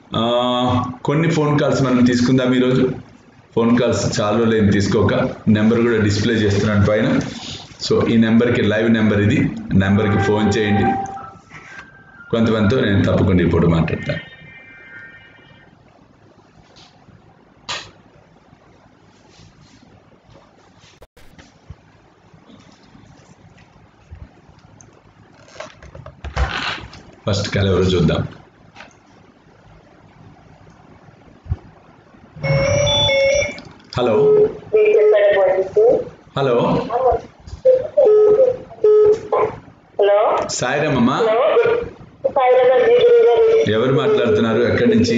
ఆ, కొన్ని phone calls మనం తీసుకుందాం ఈరోజు ఫోన్ కాల్స్ చాలా రోజులైంది తీసుకోక నెంబర్ కూడా డిస్ప్లే చేస్తున్నాను పైన సో ఈ నెంబర్కి లైవ్ నెంబర్ ఇది నెంబర్కి ఫోన్ చేయండి కొంతమందితో నేను తప్పకుండా ఇప్పుడు మాట్లాడతాను ఫస్ట్ కాల్ ఎవరో చూద్దాం హలో హలో హలో సాయిరామమ్మా హలో సాయిరాబాద్ గురువు గారు ఎవరు మాట్లాడుతున్నారు ఎక్కడి నుంచి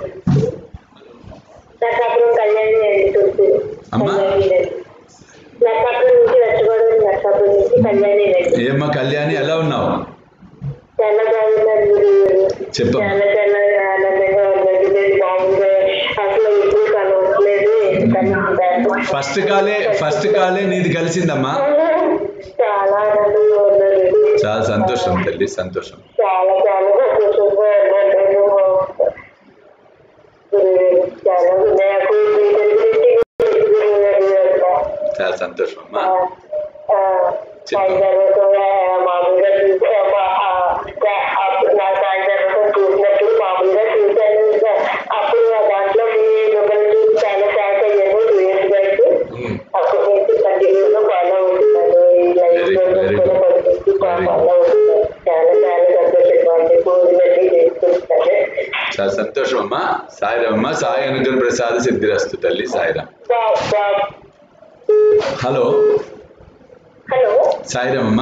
నర్సాపురం కళ్యాణి అండి తూర్పు అమ్మా? కళ్యాణి అండి. నర్సాపురం నుంచి వచ్చగోదావరి నర్సాపురం నుంచి కళ్యాణి అండి ఏమ్మా కళ్యాణి ఎలా ఉన్నావు చాలా బాగున్నారు గురువు గారు చెప్పమ్మా. చాలా చాలా ఆనందంగా ఉన్నది నేను బాగుంది అసలు ఎప్పుడు కలవట్లేదు కలుగుతాను ఫస్ట్ కాలే ఫస్ట్ కాలే నీది కలిసిందమ్మా చాలా ఆనందంగా ఉన్నది చాలా సంతోషం తల్లి సంతోషం చాలా చాలా సంతోషంగా ఉన్నాను నేను గురువు గారు చాలా నాకు మీ గురించి గురువు గారు చాలా సంతోషం అమ్మా చెప్పు. సాయంత్రం మామూలుగా చూసి నా సాయంత్రం చూసినప్పుడు మామూలుగా చూశాను సార్. అప్పుడు ఆ దాంట్లో మీ మిమ్మల్ని చూసి చాలా షాక్ అయ్యాను టూ ఇయర్స్ బ్యాక్ ఉమ్. అప్పటి నుంచి కంటిన్యూగా ఫాలో అవుతున్నాను ఈ లైఫ్ Very లో good, very కూడా good. పరిస్థితి Very ఫాలో అవుతున్నాను చాలా చాలా సంతోషంగా ఉంది పూజలన్నీ చేసుకుంటాను చాలా సంతోషం అమ్మా సాయిరామమ్మ సాయి అనుగ్రహ ప్రసాద్ సిద్ధిరస్తు తల్లి సాయిరామ్ బా- బా- హలో హలో సాయిరామమ్మ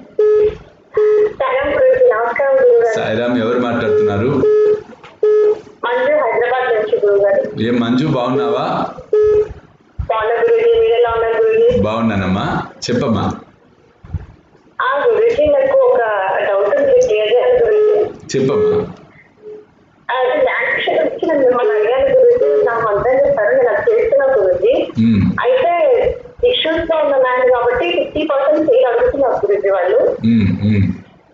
సలాం గురించి నమస్కారం గురువు గారు సాయిరామ్ ఎవరు మాట్లాడుతున్నారు మంజు హైదరాబాద్ నుంచి గురువు గారు ఏం మంజు బాగున్నావా బాగున్న గురుజీ మీరు ఎలా ఉన్నారు గురుజీ బాగున్నానమ్మా చెప్పమ్మా ఆ గురుజీ నాకు ఒక డౌట్ ఉంది క్లియర్ చేయాలి గురుజీ చెప్పమ్మా అది ల్యాండ్ విషయం వచ్చి నేను మిమ్మల్ని అడిగాను గురుజీ నా హస్బెండ్ చెప్పారు నేను అది చేస్తున్నా గురుజీ ఉమ్, అయితే ఇష్యూస్ తో ఉన్న ల్యాండ్ కాబట్టి ఫిఫ్టీ పర్సెంట్ సేల్ అడుగుతున్నారు గురుజీ వాళ్ళు ఉమ్, ఉమ్.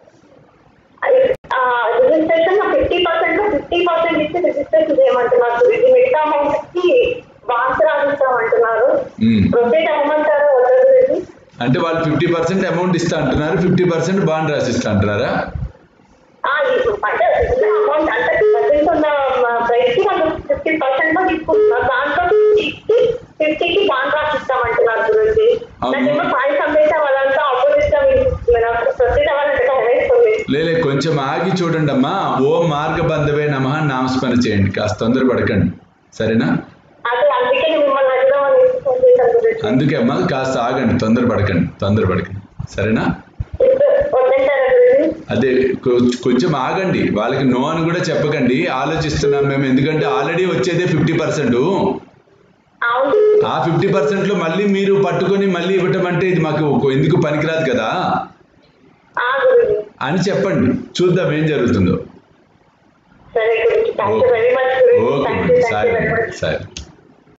Registration fifty percent fifty percent ఇచ్చి రిజిస్ట్రేషన్ చేయమంటున్నారు గురుజీ మిగతా అమౌంట్ కి బాన్స్ రాసిస్తామంటున్నారు ఉమ్. ప్రొసీడ్ అవ్వమంటారా వద్దా గురుజీ అంటే వాళ్ళు ఫిఫ్టీ పర్సెంట్ అమౌంట్ ఇస్తా అంటున్నారు ఫిఫ్టీ పర్సెంట్ బాండ్ రాసిస్తా అంటున్నారా ఆ, ఇది అంటే ఉన్న అమౌంట్ అంటే ప్రజెంట్ ఉన్న ప్రైస్ కి వాళ్ళు ఫిఫ్టీ పర్సెంట్ లో తీసుకుంటున్నారు దాంట్లో ఫిఫ్టీకి ఫిఫ్టీకి బాండ్ రాసిస్తామంటున్నారు గురించి అవును. నాకేమో సాయి సందేశ వాళ్ళంతా ఆపోజిట్ గా ప్రొసీడ్ అవ్వాలంటే భయం వేస్తుంది లేలే కొంచెం ఆగి చూడండి అమ్మా ఓ మార్గ బంధవే నమ నామస్మరణ చేయండి కాస్త తొందరపడకండి సరేనా అసలు అందుకే నేను మిమ్మల్ని అడుగుదామని ఫోన్ చేశాను గురించి అందుకే అమ్మా కాస్త ఆగండి తొందరపడకండి తొందరపడకండి సరేనా ఇప్పుడు వద్దంటారా గురించి అదే కొ- కొంచెం ఆగండి వాళ్ళకి నో అని కూడా చెప్పకండి ఆలోచిస్తున్నాం మేము ఎందుకంటే ఆల్రెడీ వచ్చేదే ఫిఫ్టీ పర్సెంట్ అవును ఆ ఫిఫ్టీ పర్సెంట్లో మళ్ళీ మీరు పట్టుకొని మళ్ళీ ఇవ్వటం అంటే ఇది మాకు ఒక- ఎందుకు పనికిరాదు కదా ఆ గురించి అని చెప్పండి చూద్దాం ఏం జరుగుతుందో సరే గురించి థ్యాంక్ యూ వెరీ మచ్ గురించి ఓకే థ్యాంక్ యూ థ్యాంక్ సరే యూ వెరీ మచ్ సరే